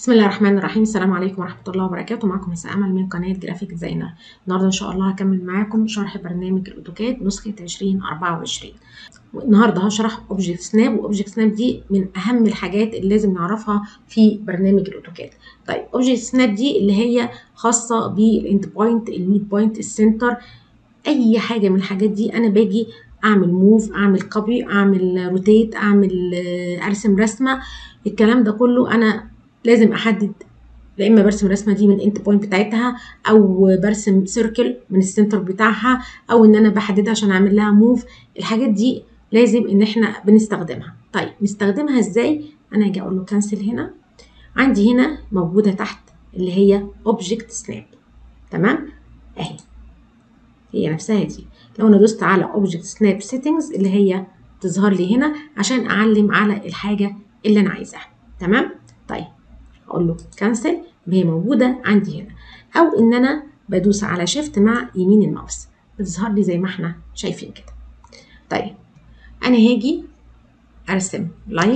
بسم الله الرحمن الرحيم السلام عليكم ورحمة الله وبركاته معكم مساء أمل من قناة جرافيك ديزاينر النهاردة إن شاء الله هكمل معاكم شرح برنامج الأوتوكاد نسخة 2024 والنهاردة هشرح أوبجكت سناب وأوبجكت سناب دي من أهم الحاجات اللي لازم نعرفها في برنامج الأوتوكاد طيب أوبجكت سناب دي اللي هي خاصة بالإند بوينت الميد بوينت السنتر أي حاجة من الحاجات دي أنا باجي اعمل موف اعمل كوبي اعمل روتيت اعمل ارسم رسمه الكلام ده كله انا لازم احدد يا اما برسم الرسمه دي من انت بوينت بتاعتها او برسم سيركل من السنتر بتاعها او ان انا بحددها عشان اعمل لها موف الحاجات دي لازم ان احنا بنستخدمها طيب نستخدمها ازاي انا هاجي اقول له كانسل هنا عندي هنا موجوده تحت اللي هي اوبجكت سناب تمام اهي هي نفسها دي لو انا دوست على اوبجكت سناب سيتنجز اللي هي تظهر لي هنا عشان اعلم على الحاجه اللي انا عايزاها تمام طيب اقول له كانسل هي موجوده عندي هنا او ان انا بدوس على شيفت مع يمين الماوس بتظهر لي زي ما احنا شايفين كده طيب انا هاجي ارسم لاين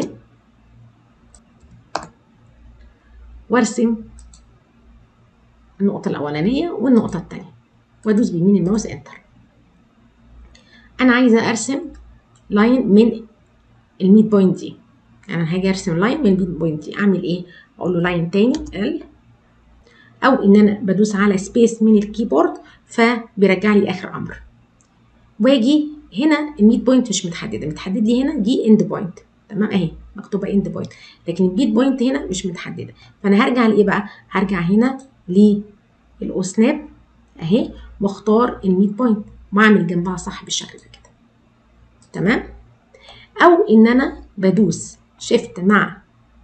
وارسم النقطه الاولانيه والنقطه الثانيه وادوس بيمين الماوس انتر انا عايزه ارسم لاين من الميد بوينت دي انا يعني هاجي ارسم لاين من الميد بوينت دي اعمل ايه اقول له لاين تاني ال او ان انا بدوس على سبيس من الكيبورد فبيرجع لي اخر امر واجي هنا الميد بوينت مش متحدده متحدد لي هنا دي اند بوينت تمام اهي مكتوبه اند بوينت لكن الميد بوينت هنا مش متحدده فانا هرجع لايه بقى هرجع هنا للاو سناب اهي واختار الميد بوينت واعمل جنبها صح بالشكل ده كده تمام او ان انا بدوس شيفت مع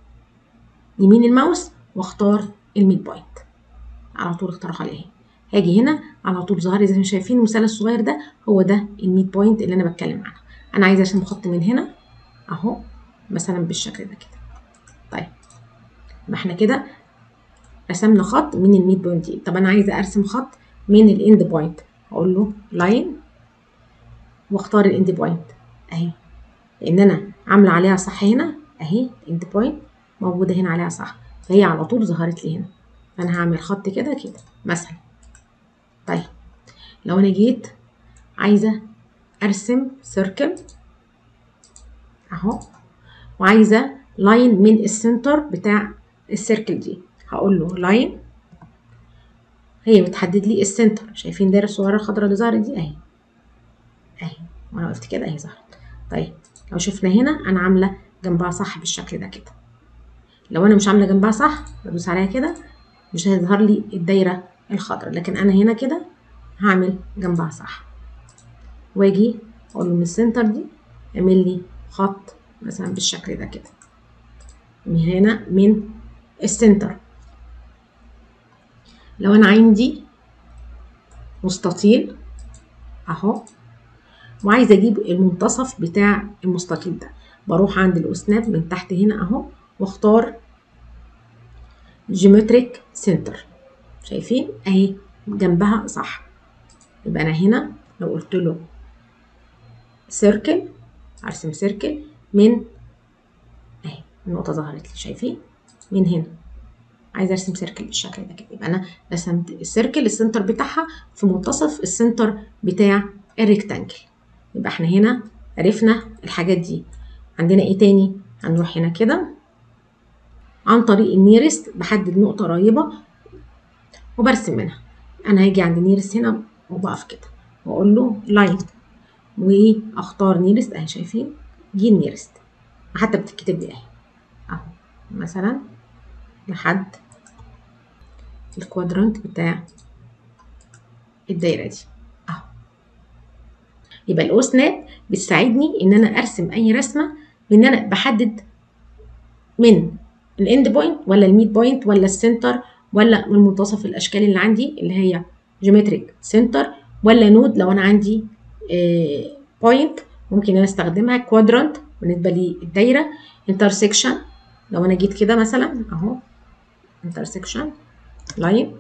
يمين الماوس واختار الميد بوينت على طول اختارها اهي هاجي هنا على طول ظهر لي زي ما شايفين المثال الصغير ده هو ده الميد بوينت اللي انا بتكلم عنها انا عايزه ارسم خط من هنا اهو مثلا بالشكل ده كده طيب ما احنا كده رسمنا خط من الميد بوينت دي طب انا عايزه ارسم خط من الاند بوينت اقول له لاين واختار الاند بوينت اهي لان انا عامله عليها صح هنا اهي الاند بوينت موجوده هنا عليها صح فهي على طول ظهرت لي هنا فانا هعمل خط كده كده مثلا طيب لو انا جيت عايزه ارسم سيركل اهو وعايزه لاين من السنتر بتاع السيركل دي هقول له لاين هي بتحدد لي السنتر شايفين دايره الصغيره الخضراء اللي ظهرت دي اهي اهي وانا وقفت كده اهي ظهرت طيب لو شفنا هنا انا عامله جنبها صح بالشكل ده كده لو انا مش عامله جنبها صح بدوس عليها كده مش هيظهر لي الدايره الخضراء لكن انا هنا كده هعمل جنبها صح واجي اقول له من السنتر دي اعمل لي خط مثلا بالشكل ده كده من هنا من السنتر لو انا عندي مستطيل اهو وعايزه اجيب المنتصف بتاع المستطيل ده بروح عند الاسناب من تحت هنا اهو واختار جيومتريك سنتر شايفين اهي جنبها صح يبقى انا هنا لو قلت له سيركل ارسم سيركل من اهي النقطه ظهرت لي شايفين من هنا عايزه ارسم سيركل بالشكل ده كده يبقى انا رسمت السيركل السنتر بتاعها في منتصف السنتر بتاع الريكتانجل يبقى احنا هنا عرفنا الحاجات دي عندنا ايه تاني هنروح هنا كده عن طريق النيرست بحدد نقطة قريبة وبرسم منها انا هاجي عند نيرست هنا وبقف كده واقول له لاين واختار نيرست اهي شايفين دي النيرست حتى بتتكتب لي اهي اهو مثلا لحد الكوادرانت بتاع الدايرة دي اهو يبقى الاو سناب بتساعدني ان انا ارسم اي رسمة بان انا بحدد من الاند بوينت ولا الميد بوينت ولا السنتر ولا من منتصف الاشكال اللي عندي اللي هي جيومتريك سنتر ولا نود لو انا عندي بوينت ممكن انا استخدمها كوادرانت بالنسبه للدايره انترسكشن لو انا جيت كده مثلا اهو انترسكشن لاين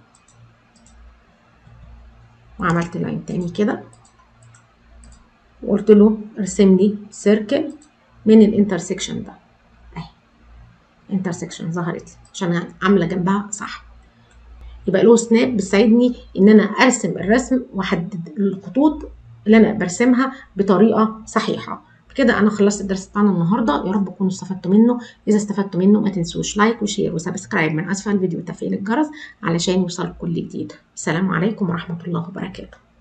وعملت لاين تاني كده وقلت له ارسم لي سيركل من الانترسكشن ده اهي انترسكشن ظهرت لي عشان عامله جنبها صح يبقى له سناب بتساعدني ان انا ارسم الرسم واحدد الخطوط اللي انا برسمها بطريقه صحيحه كده انا خلصت الدرس بتاعنا النهارده يا رب تكونوا استفدتوا منه اذا استفدتوا منه ما تنسوش لايك وشير وسبسكرايب من اسفل الفيديو وتفعيل الجرس علشان يوصلكم كل جديد السلام عليكم ورحمه الله وبركاته